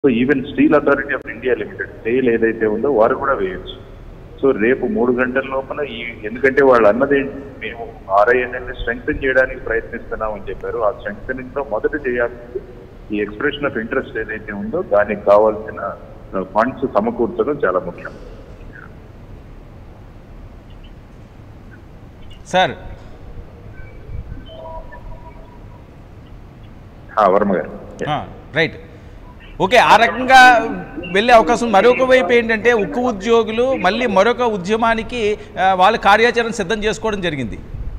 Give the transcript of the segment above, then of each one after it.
So even steel authority of India limited SAIL ఏదైతే ఉందో వారు కూడా వేయొచ్చు సో రేపు మూడు గంటల లోపల ఈ ఎందుకంటే వాళ్ళు అన్నది ఏంటి? మేము ఆర్ఐఎన్ఎల్ స్ట్రెంగ్తన్ చేయడానికి ప్రయత్నిస్తున్నాం అని చెప్పారు ఆ స్ట్రెంగ్తనింగ్ లో మొదట చేయాల్సింది ఈ ఎక్స్ప్రెషన్ ఆఫ్ ఇంట్రెస్ట్ ఏదైతే ఉందో దానికి కావాల్సిన ఫండ్స్ సమకూర్చడం చాలా ముఖ్యం సార్ ఆ, వర్మ గారు ఆ, రైట్ ఓకే ఆ రకంగా వెళ్ళే అవకాశం మరొక వైపు ఏంటంటే ఉక్కు ఉద్యోగులు మళ్ళీ మరొక ఉద్యమానికి ఆ, వాళ్ళు కార్యాచరణ సిద్ధం చేసుకోవడం జరిగింది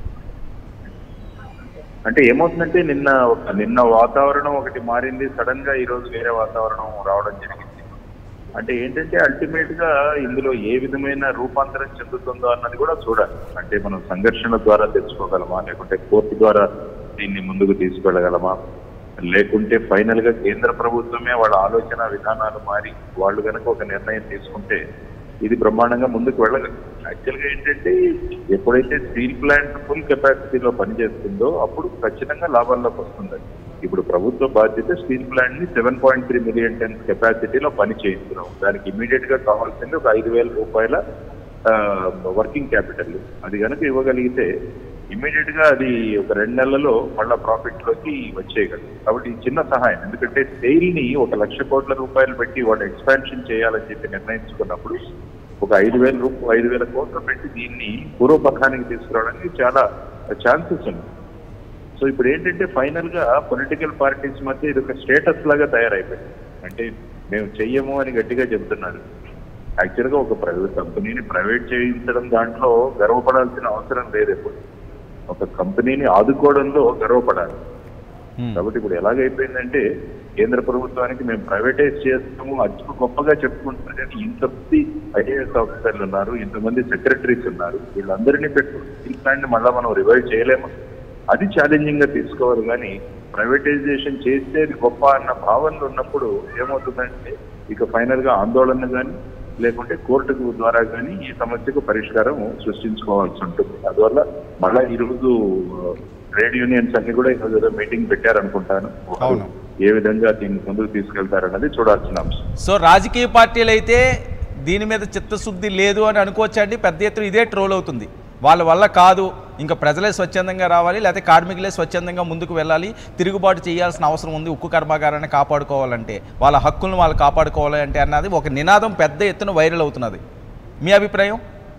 అంటే ఏమవుతుందంటే నిన్న ఒక- నిన్న వాతావరణం ఒకటి మారింది సడన్ గా ఈ రోజు వేరే వాతావరణం రావడం జరిగింది అంటే ఏంటంటే అల్టిమేట్ గా ఇందులో ఏ విధమైన రూపాంతరం చెందుతుందో అన్నది కూడా చూడాలి అంటే మనం సంఘర్షణ ద్వారా తెచ్చుకోగలమా లేకుంటే కోర్టు ద్వారా దీన్ని ముందుకు తీసుకెళ్ళగలమా లేకుంటే ఫైనల్ గా కేంద్ర ప్రభుత్వమే వాళ్ళ ఆలోచన విధానాలు మారి వాళ్ళు కనుక ఒక నిర్ణయం తీసుకుంటే ఇది బ్రహ్మాండంగా ముందుకు వెళ్ళగలదు యాక్చువల్ గా ఏంటంటే ఎప్పుడైతే స్టీల్ ప్లాంట్ ఫుల్ కెపాసిటీలో పనిచేస్తుందో అప్పుడు ఖచ్చితంగా లాభాల్లోకి వస్తుంది ఇప్పుడు ప్రభుత్వ బాధ్యత స్టీల్ ప్లాంట్ ని seven point three million tons కెపాసిటీలో పని చేయించడం దానికి ఇమీడియట్ గా కావాల్సింది ఒక ఐదు వేల రూపాయల వర్కింగ్ క్యాపిటల్ అది కనుక ఇవ్వగలిగితే ఇమీడియట్ గా అది ఒక రెండు నెలలలో మళ్ళా ప్రాఫిట్ లోకి వచ్చేయగలదు కాబట్టి ఈ చిన్న సహాయం ఎందుకంటే సేల్ ని ఒక లక్ష కోట్ల రూపాయలు పెట్టి వాళ్ళు ఎక్స్పాన్షన్ చేయాలని చెప్పి నిర్ణయించుకున్నప్పుడు ఒక ఐదు వేల రూపాయలు ఐదు వేల కోట్లు పెట్టి దీన్ని పూర్వపథానికి తీసుకురావడానికి చాలా ఛాన్సెస్ ఉన్నాయి సో ఇప్పుడు ఏంటంటే ఫైనల్ గా పొలిటికల్ పార్టీస్ మధ్య ఇది ఒక స్టేటస్ లాగా తయారైపోయింది అంటే మేము చెయ్యము అని గట్టిగా చెబుతున్నారు యాక్చువల్ గా ఒక ప్రైవేట్ కంపెనీని ప్రైవేట్ చేయించడం దాంట్లో గర్వపడాల్సిన అవసరం లేదు ఎప్పుడు ఒక కంపెనీని ఆదుకోవడంలో గర్వపడాలి హ్మ్. కాబట్టి ఇప్పుడు ఎలాగైపోయిందంటే కేంద్ర ప్రభుత్వానికి మేము ప్రైవేటైజ్ చేస్తాము అచ్చు గొప్పగా చెప్పుకుంటున్నారు కానీ ఇంతమంది ఐఏఎస్ ఆఫీసర్లు ఉన్నారు ఇంతమంది సెక్రటరీస్ ఉన్నారు వీళ్ళందరినీ పెట్టుకుని స్టీల్ ప్లాంట్ మళ్ళా మనం రివైవ్ చేయలేము అది ఛాలెంజింగ్ గా తీసుకోవాలి కానీ ప్రైవేటైజేషన్ చేస్తే అది గొప్ప అన్న భావనలు ఉన్నప్పుడు ఏమవుతుందంటే ఇక ఫైనల్ గా ఆందోళన కానీ లేకుంటే కోర్టుకు ద్వారా కానీ ఈ సమస్యకు పరిష్కారం సృష్టించుకోవాల్సి ఉంటుంది అందువల్ల మళ్ళా ఈ రోజు ట్రేడ్ యూనియన్స్ అన్ని కూడా ఈరోజు ఏదో మీటింగ్ పెట్టారనుకుంటాను అవును. ఏ విధంగా దీన్ని ముందుకు తీసుకెళ్తారన్నది చూడాల్సిన అంశం సో రాజకీయ పార్టీలు అయితే దీని మీద చిత్తశుద్ధి లేదు అని అనుకోవచ్చండి పెద్ద ఎత్తున ఇదే ట్రోల్ అవుతుంది వాళ్ళ వల్ల కాదు ఇంకా ప్రజలే స్వచ్ఛందంగా రావాలి లేకపోతే కార్మికులే స్వచ్ఛందంగా ముందుకు వెళ్ళాలి తిరుగుబాటు చేయాల్సిన అవసరం ఉంది ఉక్కు కర్మాగారాన్ని కాపాడుకోవాలంటే వాళ్ళ హక్కులను వాళ్ళు కాపాడుకోవాలి అంటే అన్నది ఒక నినాదం పెద్ద ఎత్తున వైరల్ అవుతున్నది మీ అభిప్రాయం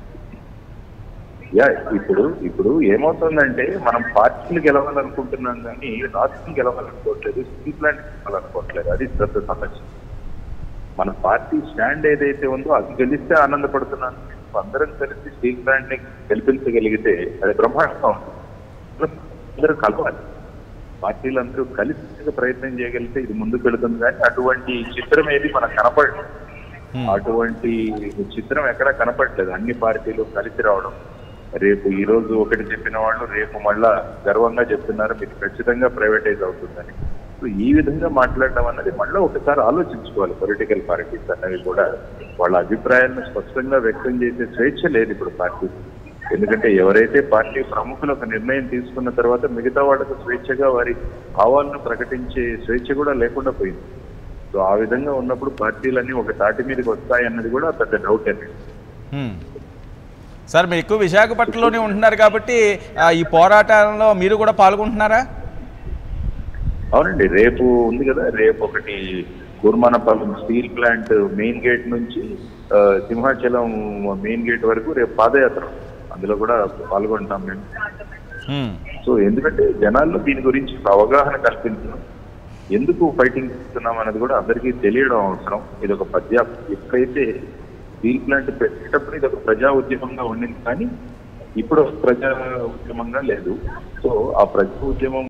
యా ఇప్పుడు ఇప్పుడు ఏమవుతుందంటే మనం పార్టీలు గెలవాలనుకుంటున్నాం కానీ రాష్ట్రం గెలవాలనుకోవట్లేదు స్టీల్ ప్లాంట్ గెలవాలనుకోవట్లేదు అది పెద్ద సమస్య మన పార్టీ స్టాండ్ ఏదైతే ఉందో అది గెలిస్తే ఆనందపడుతున్నాను అందరం కలిసి స్టీల్ ప్లాంట్ ని గెలిపించగలిగితే అది బ్రహ్మాండంగా ఉంటుంది అందరూ కలవాలి పార్టీలందరూ కలిసి ప్రయత్నం చేయగలిగితే ఇది ముందుకు వెళుతుంది కానీ అటువంటి చిత్రం ఏది మనకు కనపడలేదు హ్మ్. అటువంటి చిత్రం ఎక్కడ కనపడలేదు అన్ని పార్టీలు కలిసి రావడం రేపు ఈ రోజు ఒకటి చెప్పిన వాళ్ళు రేపు మళ్ళా గర్వంగా చెప్తున్నారు మీకు ఖచ్చితంగా ప్రైవేటైజ్ అవుతుందని సో ఈ విధంగా మాట్లాడడం అన్నది మళ్ళీ ఒకసారి ఆలోచించుకోవాలి పొలిటికల్ పార్టీస్ అన్నవి కూడా వాళ్ళ అభిప్రాయాలను స్పష్టంగా వ్యక్తం చేసే స్వేచ్ఛ లేదు ఇప్పుడు పార్టీ ఎందుకంటే ఎవరైతే పార్టీ ప్రముఖులు ఒక నిర్ణయం తీసుకున్న తర్వాత మిగతా వాళ్ళకు స్వేచ్ఛగా వారి భావాలను ప్రకటించే స్వేచ్ఛ కూడా లేకుండా పోయింది సో ఆ విధంగా ఉన్నప్పుడు పార్టీలన్నీ ఒక తాటి మీదకి వస్తాయి అన్నది కూడా పెద్ద డౌట్ అండి హ్మ్. సార్ మీరు ఎక్కువ విశాఖపట్నంలోనే ఉంటున్నారు కాబట్టి ఆ, ఈ పోరాటంలో మీరు కూడా పాల్గొంటున్నారా అవునండి రేపు ఉంది కదా రేపు ఒకటి Kurmanapalem steel plant main gate నుంచి ఆ, సింహాచలం మెయిన్ గేట్ వరకు రేపు పాదయాత్ర అందులో కూడా పాల్గొంటాం మేము హ్మ్. సో ఎందుకంటే జనాల్లో దీని గురించి ఒక అవగాహన కల్పించడం ఎందుకు ఫైటింగ్ చేస్తున్నాం అనేది కూడా అందరికీ తెలియడం అవసరం ఇది ఒక ప్రజా ఎప్పుడైతే స్టీల్ ప్లాంట్ పెట్టేటప్పుడు ఇది ఒక ప్రజా ఉద్యమంగా ఉండింది కానీ ఇప్పుడు ఒక ప్రజా ఉద్యమంగా లేదు సో ఆ ప్రజా ఉద్యమం